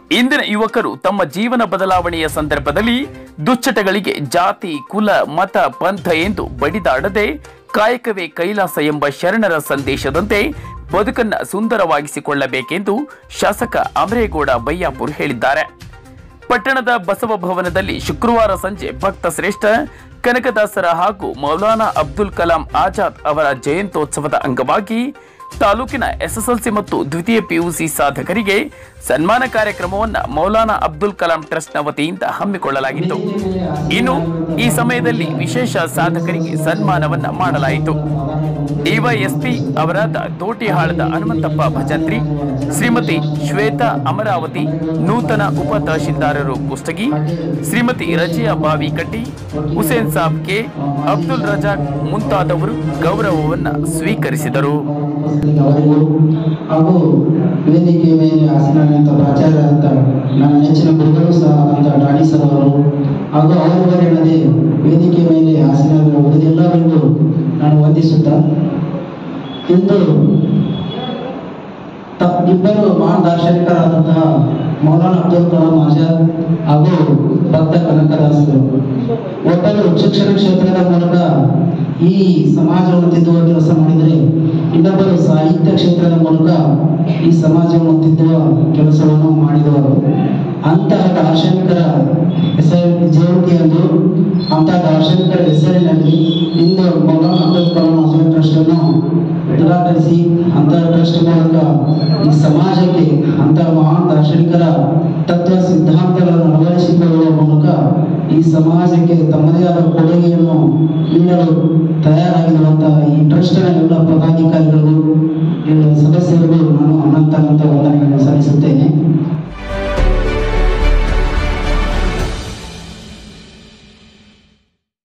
ಇಂದಿನ ಯುವಕರು ತಮ್ಮ ಜೀವನ ಬದಲಾವಣೆಯ ಸಂದರ್ಭದಲ್ಲಿ ದುಶ್ಚಟಗಳಿಗೆ ಜಾತಿ ಕುಲ ಮತ ಪಂಥ ಎಂದು ಬಡಿದಾಡದೆ ಕಾಯಕವೇ ಕೈಲಾಸ ಎಂಬ ಶರಣರ ಸಂದೇಶದಂತೆ ಬದುಕನ್ನ ಸುಂದರವಾಗಿಸಿಕೊಳ್ಳಬೇಕೆಂದು ಶಾಸಕ ಅಮರೇಗೌಡ ಬಯ್ಯಾಪುರ್ ಹೇಳಿದ್ದಾರೆ ಪಟ್ಟಣದ ಬಸವ ಭವನದಲ್ಲಿ ಶುಕ್ರವಾರ ಸಂಜೆ ಭಕ್ತ ಶ್ರೇಷ್ಠ ಕನಕದಾಸರ ಹಾಗೂ ಮೌಲಾನಾ ಅಬ್ದುಲ್ ಕಲಾಂ ಆಜಾದ್ ಅವರ ಜಯಂತ್ಯೋತ್ಸವದ ಅಂಗವಾಗಿ ತಾಲೂಕಿನ ಎಸ್ಎಸ್ಎಲ್ಸಿ ಮತ್ತು ದ್ವಿತೀಯ ಪಿಯುಸಿ ಸಾಧಕರಿಗೆ ಸನ್ಮಾನ ಕಾರ್ಯಕ್ರಮವನ್ನು ಮೌಲಾನಾ ಅಬ್ದುಲ್ ಕಲಾಂ ಟ್ರಸ್ಟ್ನ ವತಿಯಿಂದ ಹಮ್ಮಿಕೊಳ್ಳಲಾಗಿತ್ತು ಇನ್ನು ಈ ಸಮಯದಲ್ಲಿ ವಿಶೇಷ ಸಾಧಕರಿಗೆ ಸನ್ಮಾನವನ್ನ ಮಾಡಲಾಯಿತು ಡಿವೈಎಸ್ಪಿ ಅವರಾದ ತೋಟಿಹಾಳದ ಹನುಮಂತಪ್ಪ ಭಜಂತ್ರಿ ಶ್ರೀಮತಿ ಶ್ವೇತಾ ಅಮರಾವತಿ ನೂತನ ಉಪ ತಹಶೀಲ್ದಾರರು ಕುಷ್ಟಗಿ ಶ್ರೀಮತಿ ರಜಿಯಾ ಬಾವಿಕಟ್ಟಿ ಹುಸೇನ್ ಸಾಬ್ ಕೆ ಅಬ್ದುಲ್ ರಜಾಕ್ ಮುಂತಾದವರು ಗೌರವವನ್ನ ಸ್ವೀಕರಿಸಿದರು ಅವರಿಗೂ ಹಾಗೂ ವೇದಿಕೆ ಮೇಲೆ ಆಸನಂತ ಪ್ರಾಚಾರ್ಯ ಅಂತ ನನ್ನ ನೆಚ್ಚಿನ ಗುರುಗಳು ಸಹ ಅಂತ ಡಾಡಿ ಸರ್ ಅವರು ಹಾಗೂ ಅವರಿವರೆಲ್ಲದೆ ವೇದಿಕೆ ಮೇಲೆ ಆಸನ ಉಳಿದೆಲ್ಲರಿಗೂ ನಾನು ವಂದಿಸುತ್ತಾ ಇಂದು ತ- ಇಬ್ಬರು ಮಹಾನ್ ದಾರ್ಶನಿಕರಾದಂತಹ ಮೌಲಾನಾ ಅಬ್ದುಲ್ ಕಲಾಂ ಆಜಾದ್ ಹಾಗೂ ಭಕ್ತ ಕನಕದಾಸರು ಒಬ್ಬರು ಶಿಕ್ಷಣ ಕ್ಷೇತ್ರದ ಮೂಲಕ ಈ ಸಮಾಜವನ್ನು ತಿದ್ದುವ ಕೆಲಸ ಮಾಡಿದರೆ ಇನ್ನೊಬ್ಬರು ಸಾಹಿತ್ಯ ಕ್ಷೇತ್ರದ ಮೂಲಕ ಈ ಸಮಾಜವನ್ನು ತಿದ್ದುವ ಕೆಲಸವನ್ನು ಮಾಡಿದವರು ಅಂತಹ ದಾರ್ಶನಿಕರ ಹೆಸರು ಜಯಂತಿಯಂದು ಅಂತಹ ದಾರ್ಶನಿಕರ ಹೆಸರಿನಲ್ಲಿ ಇಂದು ಮೌಲಾನಾ ಅಬ್ದುಲ್ ಕಲಾಂ ಆಜಾದ್ ಟ್ರಸ್ಟ್ ಅನ್ನು ಉದ್ಘಾಟಿಸಿ ಅಂತಹ ಟ್ರಸ್ಟ್ ಮೂಲಕ ಈ ಸಮಾಜಕ್ಕೆ ಅಂತಹ ಮಹಾನ್ ದಾರ್ಶನಿಕರ ತತ್ವ ಸಿದ್ಧಾಂತಗಳನ್ನು ಅಳವಡಿಸಿಕೊಳ್ಳುವ ಮೂಲಕ ಈ ಸಮಾಜಕ್ಕೆ ತಮ್ಮದೇ ಆದ ಕೊಡುಗೆಯನ್ನು ನೀಡಲು ತಯಾರಾಗಿರುವಂತಹ ಈ ಟ್ರಸ್ಟ್ನ ಎಲ್ಲ ಪದಾಧಿಕಾರಿಗಳಿಗೂ ಎಲ್ಲ ಸದಸ್ಯರಿಗೂ